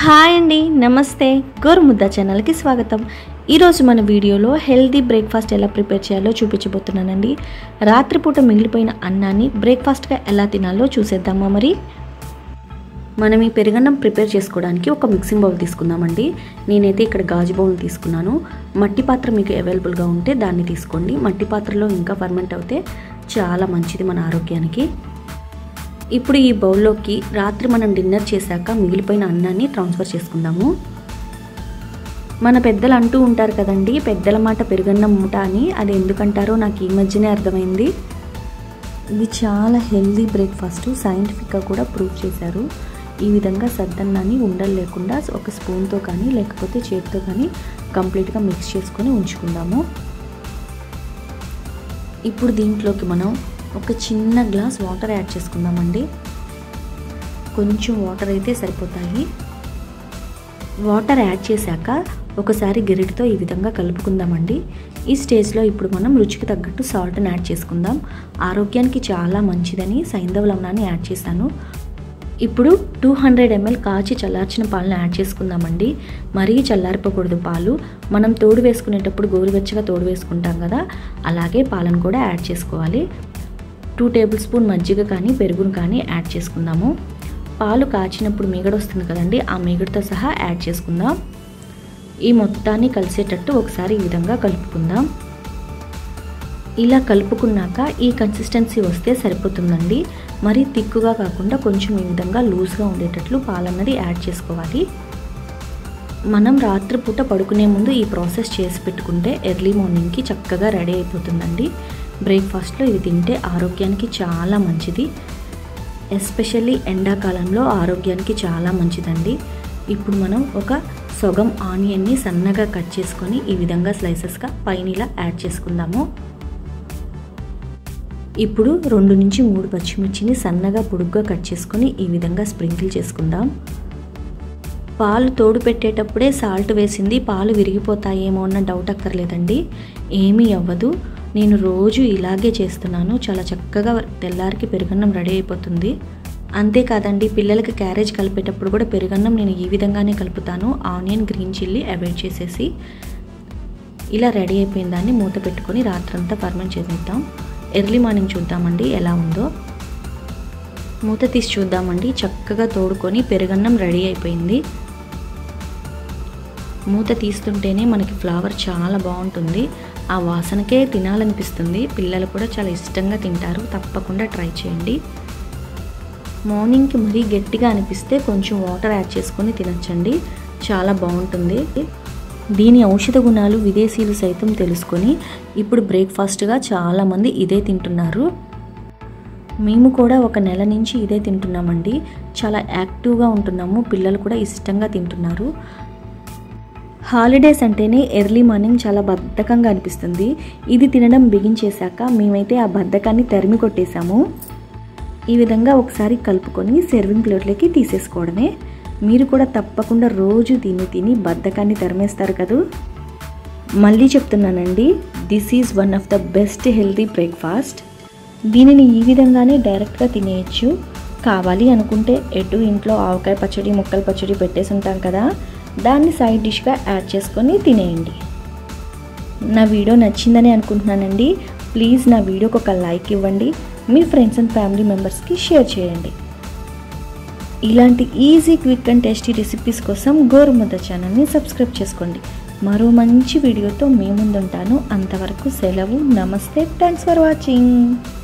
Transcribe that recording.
hi అండి నమస్తే గోరుముద్ద ఛానల్కి స్వాగతం ఈరోజు మన వీడియోలో హెల్దీ బ్రేక్ఫాస్ట్ ఎలా ప్రిపేర్ చేయాలో చూపించబోతున్నానండి రాత్రిపూట మిగిలిపోయిన అన్నాన్ని బ్రేక్ఫాస్ట్గా ఎలా తినాలో చూసేద్దామా మరి మనం ఈ పెరుగన్నం ప్రిపేర్ చేసుకోవడానికి ఒక మిక్సింగ్ బౌల్ తీసుకుందామండి నేనైతే ఇక్కడ గాజు బౌల్ తీసుకున్నాను మట్టి పాత్ర మీకు అవైలబుల్గా ఉంటే దాన్ని తీసుకోండి మట్టి పాత్రలో ఇంకా ఫర్మెంట్ అవుతే చాలా మంచిది మన ఆరోగ్యానికి ఇప్పుడు ఈ బౌల్లోకి రాత్రి మనం డిన్నర్ చేశాక మిగిలిపోయిన అన్నాన్ని ట్రాన్స్ఫర్ చేసుకుందాము మన పెద్దలు అంటూ ఉంటారు కదండి పెద్దల మాట పెరుగన్నం మూట అని అది ఎందుకంటారో నాకు ఈ మధ్యనే అర్థమైంది ఇది చాలా హెల్దీ బ్రేక్ఫాస్ట్ సైంటిఫిక్గా కూడా ప్రూవ్ చేశారు ఈ విధంగా సద్దన్నాన్ని ఉండలు లేకుండా ఒక స్పూన్తో కానీ లేకపోతే చేతితో కానీ కంప్లీట్గా మిక్స్ చేసుకొని ఉంచుకుందాము ఇప్పుడు దీంట్లోకి మనం ఒక చిన్న గ్లాస్ వాటర్ యాడ్ చేసుకుందామండి కొంచెం వాటర్ అయితే సరిపోతాయి వాటర్ యాడ్ చేశాక ఒకసారి గెరిటితో ఈ విధంగా కలుపుకుందామండి ఈ స్టేజ్లో ఇప్పుడు మనం రుచికి తగ్గట్టు సాల్ట్ని యాడ్ చేసుకుందాం ఆరోగ్యానికి చాలా మంచిదని సైంధవ లవణాన్ని యాడ్ చేశాను ఇప్పుడు టూ హండ్రెడ్ ఎంఎల్ కాచి చల్లార్చిన పాలను యాడ్ చేసుకుందామండి మరీ చల్లారిపోకూడదు పాలు మనం తోడు వేసుకునేటప్పుడు గోరువెచ్చగా తోడు వేసుకుంటాం కదా అలాగే పాలను కూడా యాడ్ చేసుకోవాలి టూ టేబుల్ స్పూన్ మజ్జిగ కానీ పెరుగును కానీ యాడ్ చేసుకుందాము పాలు కాచినప్పుడు మీగడ వస్తుంది కదండి ఆ మీగడతో సహా యాడ్ చేసుకుందాం ఈ మొత్తాన్ని కలిసేటట్టు ఒకసారి ఈ విధంగా కలుపుకుందాం ఇలా కలుపుకున్నాక ఈ కన్సిస్టెన్సీ వస్తే సరిపోతుందండి మరీ తిక్కుగా కాకుండా కొంచెం ఈ విధంగా లూజ్గా ఉండేటట్లు పాలన్నది యాడ్ చేసుకోవాలి మనం రాత్రిపూట పడుకునే ముందు ఈ ప్రాసెస్ చేసి పెట్టుకుంటే ఎర్లీ మార్నింగ్కి చక్కగా రెడీ అయిపోతుందండి బ్రేక్ఫాస్ట్లో ఇది తింటే ఆరోగ్యానికి చాలా మంచిది ఎస్పెషల్లీ ఎండాకాలంలో ఆరోగ్యానికి చాలా మంచిదండి ఇప్పుడు మనం ఒక సొగం ఆనియన్ని సన్నగా కట్ చేసుకొని ఈ విధంగా స్లైసెస్గా పైన ఇలా యాడ్ చేసుకుందాము ఇప్పుడు రెండు నుంచి మూడు పచ్చిమిర్చిని సన్నగా పొడుగ్గా కట్ చేసుకొని ఈ విధంగా స్ప్రింకిల్ చేసుకుందాం పాలు తోడు పెట్టేటప్పుడే సాల్ట్ వేసింది పాలు విరిగిపోతాయేమో అన్న డౌట్ అక్కర్లేదండి ఏమీ అవ్వదు నేను రోజు ఇలాగే చేస్తున్నాను చాలా చక్కగా తెల్లారికి పెరుగన్నం రెడీ అయిపోతుంది అంతేకాదండి పిల్లలకి క్యారేజ్ కలిపేటప్పుడు కూడా పెరుగన్నం నేను ఈ విధంగానే కలుపుతాను ఆనియన్ గ్రీన్ చిల్లీ అవాయిడ్ చేసేసి ఇలా రెడీ అయిపోయిన దాన్ని మూత పెట్టుకొని రాత్రంతా ఫర్మెంట్ చేసేద్దాం ఎర్లీ మార్నింగ్ చూద్దామండి ఎలా ఉందో మూత తీసి చూద్దామండి చక్కగా తోడుకొని పెరుగన్నం రెడీ అయిపోయింది మూత తీస్తుంటేనే మనకి ఫ్లేవర్ చాలా బాగుంటుంది ఆ వాసనకే తినాలనిపిస్తుంది పిల్లలు కూడా చాలా ఇష్టంగా తింటారు తప్పకుండా ట్రై చేయండి మార్నింగ్కి మరీ గట్టిగా అనిపిస్తే కొంచెం వాటర్ యాడ్ చేసుకొని తినచ్చండి చాలా బాగుంటుంది దీని ఔషధ గుణాలు విదేశీయులు సైతం తెలుసుకొని ఇప్పుడు బ్రేక్ఫాస్ట్గా చాలామంది ఇదే తింటున్నారు మేము కూడా ఒక నెల నుంచి ఇదే తింటున్నామండి చాలా యాక్టివ్గా ఉంటున్నాము పిల్లలు కూడా ఇష్టంగా తింటున్నారు హాలిడేస్ అంటేనే ఎర్లీ మార్నింగ్ చాలా బద్ధకంగా అనిపిస్తుంది ఇది తినడం బిగించేశాక మేమైతే ఆ బద్ధకాన్ని తరిమి కొట్టేశాము ఈ విధంగా ఒకసారి కలుపుకొని సర్వింగ్ ప్లేట్లోకి తీసేసుకోవడమే మీరు కూడా తప్పకుండా రోజు తిని తిని బద్ధకాన్ని తరిమేస్తారు కదూ మళ్ళీ చెప్తున్నానండి this is one of the best healthy breakfast దీనిని ఈ విధంగానే డైరెక్ట్గా తినేయచ్చు కావాలి అనుకుంటే ఎటు ఇంట్లో ఆవకాయ పచ్చడి ముక్కల పచ్చడి పెట్టేసి ఉంటాం కదా దాన్ని సైడ్ డిష్గా యాడ్ చేసుకొని తినేయండి నా వీడియో నచ్చిందని అనుకుంటున్నానండి ప్లీజ్ నా వీడియోకి ఒక లైక్ ఇవ్వండి మీ ఫ్రెండ్స్ అండ్ ఫ్యామిలీ మెంబర్స్కి షేర్ చేయండి ఇలాంటి easy quick and tasty recipes కోసం గోరుముద్ద ఛానల్ని సబ్స్క్రైబ్ చేసుకోండి మరో మంచి వీడియోతో మీ ముందుంటాను అంతవరకు సెలవు నమస్తే థ్యాంక్స్ ఫర్ వాచింగ్